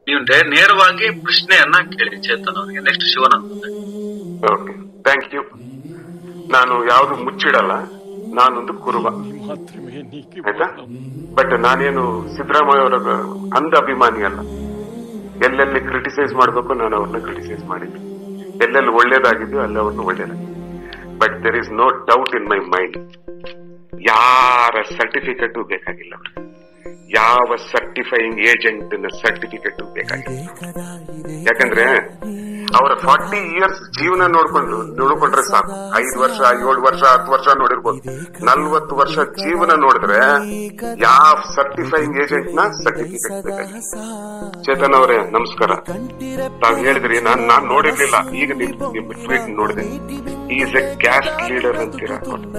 ನೀವು ನೇ- ನೇರವಾಗಿ ಪ್ರಶ್ನೆಯನ್ನ ಕೇಳಿ ಚೇತನ್ ಅವರಿಗೆ next Shivananda okay thank you ನಾನು ಯಾವುದು ಮುಚ್ಚಿಡಲ್ಲ ನಾನೊಂದು ಕುರುಬ ಆಯ್ತಾ ಬಟ್ ನಾನೇನು ಸಿದ್ದರಾಮಯ್ಯ ಅವರ ಅಂಧ ಅಭಿಮಾನಿ ಅಲ್ಲ ಎಲ್ಲೆಲ್ಲಿ ಕ್ರಿಟಿಸೈಸ್ ಮಾಡಬೇಕು ನಾನು ಅವ್ರನ್ನ ಕ್ರಿಟಿಸೈಸ್ ಮಾಡಿದ್ದೆ ಎಲ್ಲೆಲ್ಲಿ ಒಳ್ಳೇದಾಗಿದೆಯೋ ಅಲ್ಲಿ ಅವ್ರನ್ನ ಒಳ್ಳೇದಾಗಿ but there is no doubt in my mind ಯಾರ ಸರ್ಟಿಫಿಕೇಟ್ ಬೇಕಾಗಿಲ್ಲ ಅವ್ರಿಗೆ ಯಾವ ಸರ್ಟಿಫೈಯಿಂಗ್ ಏಜೆಂಟ್ ಸರ್ಟಿಫಿಕೇಟ್ ಬೇಕಾಗಿಲ್ಲ ಯಾಕಂದ್ರೆ ಅವರ ಫಾರ್ಟಿ ಇಯರ್ಸ್ ಜೀವನ ನೋಡ್ಕೊಂಡು ನೋಡ್ಕೊಂಡ್ರೆ ಸಾಕು ಐದು ವರ್ಷ ಏಳು ವರ್ಷ ಹತ್ತು ವರ್ಷ ನೋಡಿರ್ಬೋದು ನಲ್ವತ್ತು ವರ್ಷ ಜೀವನ ನೋಡಿದ್ರೆ ಯಾವ ಸರ್ಟಿಫೈಯಿಂಗ್ ಏಜೆಂಟ್ ನ ಸರ್ಟಿಫಿಕೇಟ್ ಬೇಕಾಗಿಲ್ಲ ಚೇತನ್ ಅವರೇ ನಮಸ್ಕಾರ ತಾವ್ ಹೇಳಿದ್ರಿ ನಾನ್ ನಾನ್ ನೋಡಿರ್ಲಿಲ್ಲ ಈಗ ನಿಮ್ ನಿಮ್ ಟ್ವೀಟ್ ನೋಡಿದೆ ಈಸ್ ಎ ಕ್ಯಾಸ್ಟ್ ಲೀಡರ್ ಅಂತೀರಾ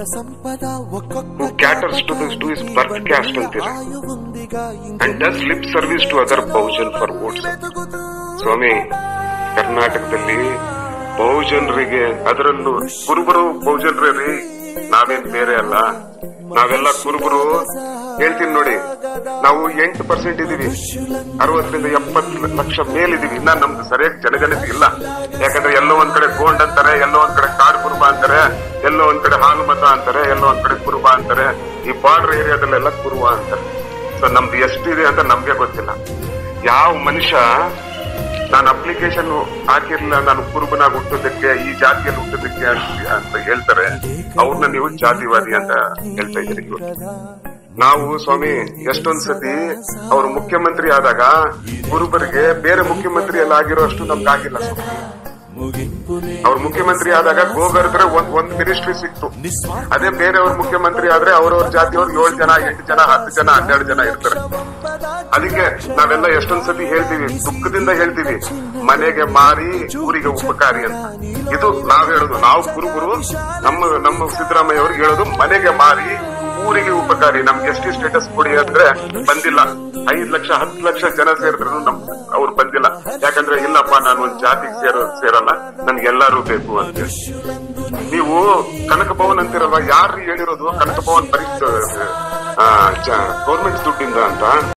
who caters to this to is birth caste ಅಂತೀರಾ and does lip service to other Bahujan for votes ಸ್ವಾಮಿ ಕರ್ನಾಟಕದಲ್ಲಿ ಬಹುಜನರಿಗೆ ಅದರಲ್ಲೂ ಕುರುಬರು ಬಹುಜನರೇ ರೀ ನಾವೇನ್ ಬೇರೆ ಅಲ್ಲ ನಾವೆಲ್ಲ ಕುರುಬರು ಹೇಳ್ತೀನಿ ನೋಡಿ ನಾವು ಎಂಟು ಪರ್ಸೆಂಟ್ ಇದೀವಿ ಅರವತ್ತರಿಂದ ಎಪ್ಪತ್ತು ಲಕ್ಷ ಮೇಲಿದೀವಿ ಇನ್ನ ನಮ್ದು ಸರಿಯಾಗಿ ಜನಗಣತಿ ಇಲ್ಲ ಯಾಕಂದ್ರೆ ಎಲ್ಲೋ ಒಂದ್ ಕಡೆ ಗೋಂಡ್ ಅಂತಾರೆ ಎಲ್ಲೋ ಒಂದ್ ಕಡೆ ಕಾಡು ಕುರುಬ ಅಂತಾರೆ ಎಲ್ಲೋ ಒಂದ್ ಕಡೆ ಹಾಲು ಮತ ಅಂತಾರೆ ಎಲ್ಲೋ ಒಂದ್ ಕಡೆ ಕುರುಬ ಅಂತಾರೆ ಈ ಬಾರ್ಡರ್ ಏರಿಯಾದಲ್ಲೆಲ್ಲ ಕುರುಬ ಅಂತಾರೆ ಸೊ ನಮ್ದು ಎಷ್ಟಿದೆ ಅಂತ ನಮ್ಗೆ ಗೊತ್ತಿಲ್ಲ ಯಾವ ಮನುಷ್ಯ ನಾನು ಅಪ್ಲಿಕೇಶನ್ ಹಾಕಿರ್ಲಿಲ್ಲ ನಾನು ಕುರುಬನಾಗಿ ಹುಟ್ಟೋದಕ್ಕೆ ಈ ಜಾತಿಯಲ್ಲಿ ಹುಟ್ಟೋದಕ್ಕೆ ಅಂತ- ಅಂತ ಹೇಳ್ತಾರೆ ಅವ್ರನ್ನ ನೀವು ಜಾತಿವಾದಿ ಅಂತ ಹೇಳ್ತಾ ಇದ್ದೀರಿ ಇವತ್ತು. ನಾವು ಸ್ವಾಮಿ ಎಷ್ಟೊಂದ್ ಸತಿ ಅವರು ಮುಖ್ಯಮಂತ್ರಿ ಆದಾಗ ಕುರುಬರಿಗೆ ಬೇರೆ ಮುಖ್ಯಮಂತ್ರಿ ಎಲ್ಲ ಆಗಿರೋ ಅಷ್ಟು ನಮ್ಗೆ ಆಗಿಲ್ಲ ಸ್ವಾಮಿ ಅವ್ರ ಮುಖ್ಯಮಂತ್ರಿ ಆದಾಗ ಗೋಗರ್ದ್ರೆ ಒಂದ್ ಒಂದ್ ಮಿನಿಸ್ಟ್ರಿ ಸಿಕ್ತು ಅದೇ ಬೇರೆಯವ್ರ ಮುಖ್ಯಮಂತ್ರಿ ಆದ್ರೆ ಅವ್ರವ್ರ ಜಾತಿಯವ್ರು ಏಳು ಜನ ಎಂಟು ಜನ ಹತ್ತು ಜನ ಹನ್ನೆರಡು ಜನ ಇರ್ತಾರೆ ಅದಕ್ಕೆ ನಾವೆಲ್ಲ ಎಷ್ಟೊಂದ್ ಸತಿ ಹೇಳ್ತೀವಿ ದುಃಖದಿಂದ ಹೇಳ್ತೀವಿ ಮನೆಗೆ ಮಾರಿ ಊರಿಗೆ ಉಪಕಾರಿ ಅಂತ ಇದು ನಾವ್ ಹೇಳೋದು ನಾವು ಕುರುಬರು ನಮ್ಮ ನಮ್ಮ ಸಿದ್ದರಾಮಯ್ಯ ಅವ್ರಿಗೆ ಹೇಳೋದು ಮನೆಗೆ ಮಾರಿ ಊರಿಗೆ ಉಪಕಾರಿ ನಮ್ಗೆ ಎಷ್ಟು ಸ್ಟೇಟಸ್ ಕೊಡಿ ಅಂದ್ರೆ ಬಂದಿಲ್ಲ ಐದ್ ಲಕ್ಷ ಹತ್ತು ಲಕ್ಷ ಜನ ಸೇರಿದ್ರು ನಮ್ ಅವ್ರು ಬಂದಿಲ್ಲ ಯಾಕಂದ್ರೆ ಇಲ್ಲಪ್ಪ ನಾನು ಒಂದ್ ಜಾತಿಗೆ ಸೇರೋ ಸೇರಲ್ಲ ನನ್ಗೆ ಎಲ್ಲಾರು ಬೇಕು ಅಂತ ಹೇಳಿ. ನೀವು ಕನಕ ಭವನ್ ಅಂತಿರಲ್ವಾ ಯಾರು ಹೇಳಿರೋದು ಕನಕ ಭವನ್ ಬರೀ ಗೌರ್ಮೆಂಟ್ ದುಡ್ಡಿಂದ ಅಂತ